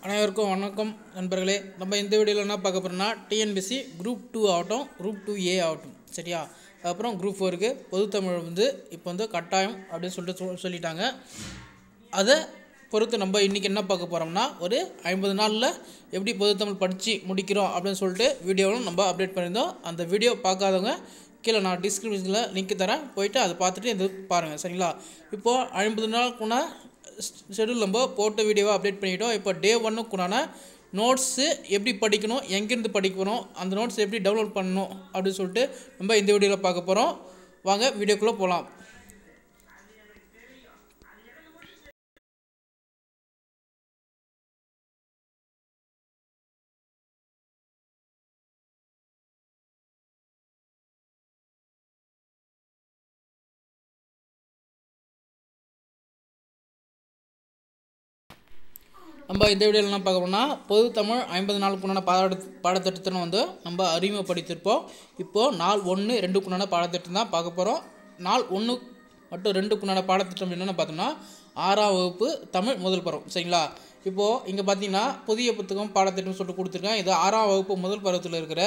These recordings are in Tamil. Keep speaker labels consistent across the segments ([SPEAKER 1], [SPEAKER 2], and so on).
[SPEAKER 1] அனைவருக்கும் வணக்கம் நண்பர்களே நம்ம இந்த வீடியோவில் என்ன பார்க்க போகிறோம்னா டிஎன்பிசி குரூப் டூ ஆகட்டும் குரூப் டூ ஏ ஆகட்டும் சரியா அப்புறம் குரூப் ஃபோருக்கு பொதுத்தமிழ் வந்து இப்போ வந்து கட்டாயம் அப்படின்னு சொல்லிட்டு சொல் சொல்லிட்டாங்க அதை பொறுத்து நம்ம இன்றைக்கி என்ன பார்க்க போகிறோம்னா ஒரு ஐம்பது நாளில் எப்படி பொதுத்தமிழ் படித்து முடிக்கிறோம் அப்படின்னு சொல்லிட்டு வீடியோவும் நம்ம அப்டேட் பண்ணியிருந்தோம் அந்த வீடியோ பார்க்காதவங்க கீழே நான் டிஸ்கிரிப்ஷனில் லிங்க் தரேன் போயிட்டு அதை பார்த்துட்டு இது பாருங்கள் சரிங்களா இப்போது ஐம்பது நாளுக்குள்ள ஷெடியூல் நம்ம போட்ட வீடியோவை அப்டேட் பண்ணிட்டோம் இப்போ டே ஒன்னுக்குண்டான நோட்ஸு எப்படி படிக்கணும் எங்கேருந்து படிக்கணும் அந்த நோட்ஸ் எப்படி டவுன்லோட் பண்ணணும் அப்படின்னு சொல்லிட்டு நம்ம இந்த வீடியோவில் பார்க்க போகிறோம் வாங்க வீடியோக்குள்ளே போகலாம் நம்ம இந்த வீடியோவில் என்ன பார்க்க போனால் பொது தமிழ் ஐம்பது நாளுக்கு உண்டான பாட பாடத்திட்டத்தை வந்து நம்ம அறிமுகப்படுத்தியிருப்போம் இப்போது நாள் ஒன்று ரெண்டுக்குண்டான பாடத்திட்டம் தான் பார்க்க போகிறோம் நாள் ஒன்று மற்றும் ரெண்டுக்குண்டான பாடத்திட்டம் என்னென்னு பார்த்தோம்னா ஆறாம் வகுப்பு தமிழ் முதல் பருவம் சரிங்களா இப்போது இங்கே பார்த்தீங்கன்னா புதிய புத்தகம் பாடத்திட்டம் சொல்லிட்டு கொடுத்துருக்கேன் இது ஆறாம் வகுப்பு முதல் பருவத்தில் இருக்கிற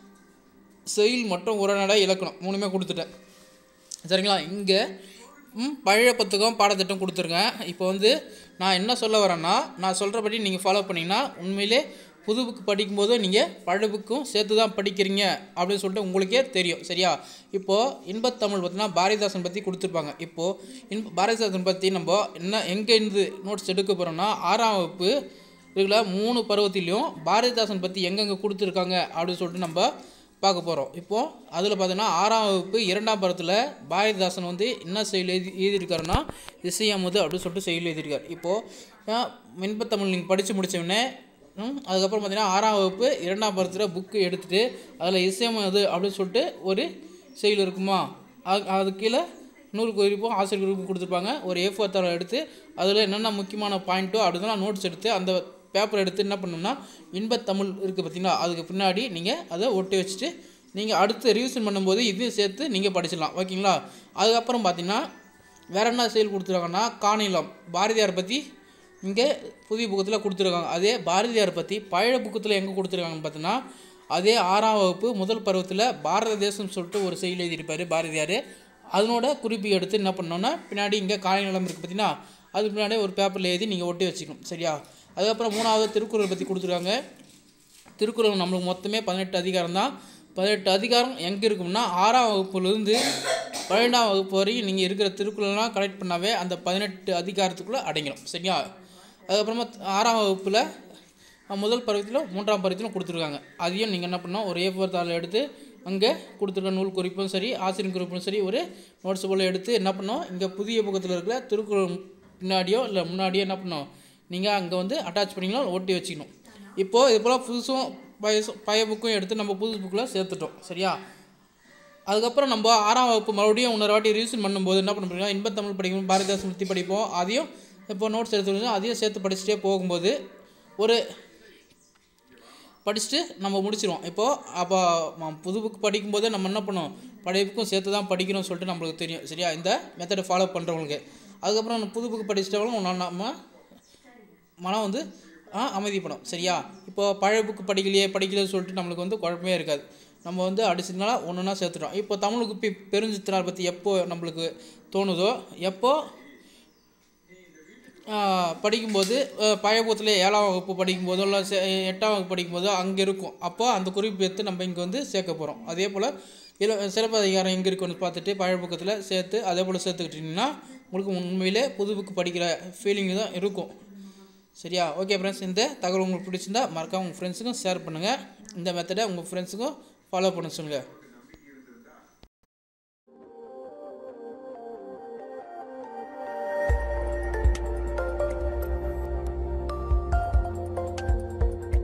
[SPEAKER 1] செயல் மற்றும் உரைநடை இலக்கணம் மூணுமே கொடுத்துட்டேன் சரிங்களா இங்கே ம், பழைய புத்தகம் பாடத்திட்டம் கொடுத்துருக்கேன் இப்போ வந்து நான் என்ன சொல்ல வரேன்னா நான் சொல்கிறபடி நீங்கள் ஃபாலோ பண்ணிங்கன்னா உண்மையிலே புது புக்கு படிக்கும்போது நீங்கள் பழைய புக்கும் சேர்த்து தான் படிக்கிறீங்க அப்படின்னு சொல்லிட்டு உங்களுக்கே தெரியும் சரியா இப்போது இன்பத்தமிழ் பார்த்தீங்கன்னா பாரதிதாசன் பற்றி கொடுத்துருப்பாங்க இப்போது இன்ப பாரதிதாசன் பற்றி நம்ம என்ன எங்கேருந்து நோட்ஸ் எடுக்க போகிறோம்னா ஆறாம் வகுப்பு இருக்கிற மூணு பருவத்திலையும் பாரதிதாசன் பற்றி எங்கெங்கே கொடுத்துருக்காங்க அப்படின்னு சொல்லிட்டு நம்ம பார்க்க போகிறோம் இப்போது அதில் பார்த்தீங்கன்னா ஆறாம் வகுப்பு இரண்டாம் பருவத்தில் பாரதிதாசன் வந்து என்ன செயல் எழுதி எழுதியிருக்காருன்னா இசையமுது அப்படின்னு சொல்லிட்டு செயல் எழுதியிருக்காரு இப்போது மின்பத்தமிழ் நீங்கள் படித்து முடித்தவுடனே அதுக்கப்புறம் பார்த்தீங்கன்னா ஆறாம் வகுப்பு இரண்டாம் பருவத்தில் புக்கு எடுத்துகிட்டு அதில் இசையமுது அப்படின்னு சொல்லிட்டு ஒரு செயல் இருக்குமா அது அது கீழே நூல் குறிப்பும் ஆசிரியர் குறிப்பும் கொடுத்துருப்பாங்க ஒரு ஏ ஃபோர் தரம் எடுத்து அதில் என்னென்ன முக்கியமான பாயிண்ட்டோ அப்படிதான் நோட்ஸ் எடுத்து அந்த பேப்பர் எடுத்து என்ன பண்ணணும்னா இன்பத்தமிழ் இருக்குது பார்த்தீங்களா அதுக்கு பின்னாடி நீங்கள் அதை ஒட்டி வச்சுட்டு நீங்கள் அடுத்து ரிவிஷன் பண்ணும்போது இதையும் சேர்த்து நீங்கள் படிச்சிடலாம் ஓகேங்களா அதுக்கப்புறம் பார்த்தீங்கன்னா வேற என்ன செயல் கொடுத்துருக்காங்கன்னா காணிலம் பாரதியார் பற்றி இங்கே புதிய புக்கத்தில் கொடுத்துருக்காங்க அதே பாரதியார் பற்றி பழைய புக்கத்தில் எங்கே கொடுத்துருக்காங்கன்னு பார்த்தீங்கன்னா அதே ஆறாம் வகுப்பு முதல் பருவத்தில் பாரத தேசம் சொல்லிட்டு ஒரு செயல் எழுதியிருப்பார் பாரதியார் அதனோட குறிப்பு எடுத்து என்ன பண்ணோன்னா பின்னாடி இங்கே காலை நிலம் இருக்குது பார்த்தீங்கன்னா அது பின்னாடி ஒரு பேப்பரில் எழுதி நீங்கள் ஒட்டி வச்சுக்கணும் சரியா அதுக்கப்புறம் மூணாவது திருக்குறள் பற்றி கொடுத்துருக்காங்க திருக்குறள் நம்மளுக்கு மொத்தமே பதினெட்டு அதிகாரம் தான் பதினெட்டு அதிகாரம் எங்கே இருக்கும்னா ஆறாம் வகுப்புலேருந்து பன்னெண்டாம் வகுப்பு வரையும் நீங்கள் இருக்கிற திருக்குறள்லாம் கலெக்ட் பண்ணாவே அந்த பதினெட்டு அதிகாரத்துக்குள்ளே அடங்கிடும் சரியா அதுக்கப்புறமா ஆறாம் வகுப்பில் முதல் பருவத்தில் மூன்றாம் பருவத்திலும் கொடுத்துருக்காங்க அதையும் நீங்கள் என்ன பண்ணணும் ஒரு ஏ தாள் எடுத்து அங்கே கொடுத்துருக்க நூல் குறிப்பும் சரி ஆசிரியர் குறிப்பும் சரி ஒரு நோட்ஸ் போல் எடுத்து என்ன பண்ணோம் இங்கே புதிய புக்கத்தில் இருக்கிற திருக்குறள் பின்னாடியோ இல்லை முன்னாடியோ என்ன பண்ணோம் நீங்கள் அங்கே வந்து அட்டாச் பண்ணிக்கலாம் ஒட்டி வச்சுக்கணும் இப்போது இது போல் புதுசும் பய பழைய புக்கும் எடுத்து நம்ம புது புக்கில் சேர்த்துட்டோம் சரியா அதுக்கப்புறம் நம்ம ஆறாம் வகுப்பு மறுபடியும் இன்னொரு வாட்டி ரிவிஷன் பண்ணும்போது என்ன பண்ண முடியும் இன்பத்தமிழ் படிக்கணும் பாரதிதாசன் பற்றி படிப்போம் அதையும் இப்போ நோட்ஸ் எடுத்து அதையும் சேர்த்து படிச்சுட்டே போகும்போது ஒரு படிச்சுட்டு நம்ம முடிச்சிருவோம் இப்போது அப்போ ம- புது புக் படிக்கும்போதே நம்ம என்ன பண்ணோம் பழைய புக்கும் சேர்த்து தான் படிக்கணும்னு சொல்லிட்டு நம்மளுக்கு தெரியும் சரியா இந்த மெத்தடை ஃபாலோ பண்ணுறவங்களுக்கு அதுக்கப்புறம் நம்ம புது புக்கு படிச்சிட்டவங்களும் நான் நம்ம மனம் வந்து ஆ, அமைதிப்படும் சரியா இப்போ பழைய புக்கு படிக்கலையே படிக்கலையே சொல்லிட்டு நம்மளுக்கு வந்து குழப்பமே இருக்காது நம்ம வந்து அடிச்சதுனால ஒன்று ஒன்றா சேர்த்துட்டோம் இப்போ தமிழுக்கு பி பெருஞ்சித்தினார் பற்றி எப்போ நம்மளுக்கு தோணுதோ எப்போ ஆ, படிக்கும்போது அஹ், பழைய புத்தகத்தில் ஏழாம் வகுப்பு படிக்கும்போதோ இல்லை சே- எட்டாம் வகுப்பு படிக்கும்போதோ அங்கே இருக்கும் அப்போ அந்த குறிப்பு எடுத்து நம்ம இங்கே வந்து சேர்க்க போகிறோம் அதே போல் இல சிலப்பதிகாரம் எங்கே இருக்குன்னு பார்த்துட்டு பழைய புக்கத்தில் சேர்த்து அதே போல் சேர்த்துக்கிட்டிங்கன்னா உங்களுக்கு உண்மையிலே புது புக்கு படிக்கிற ஃபீலிங் தான் இருக்கும் சரியா ஓகே ஃப்ரெண்ட்ஸ் இந்த தகவல் உங்களுக்கு பிடிச்சிருந்தா மறக்காம உங்கள் ஃப்ரெண்ட்ஸுக்கும் ஷேர் பண்ணுங்கள் இந்த மெத்தடை உங்கள் ஃப்ரெண்ட்ஸுக்கும் ஃபாலோ பண்ண சொல்லுங்கள்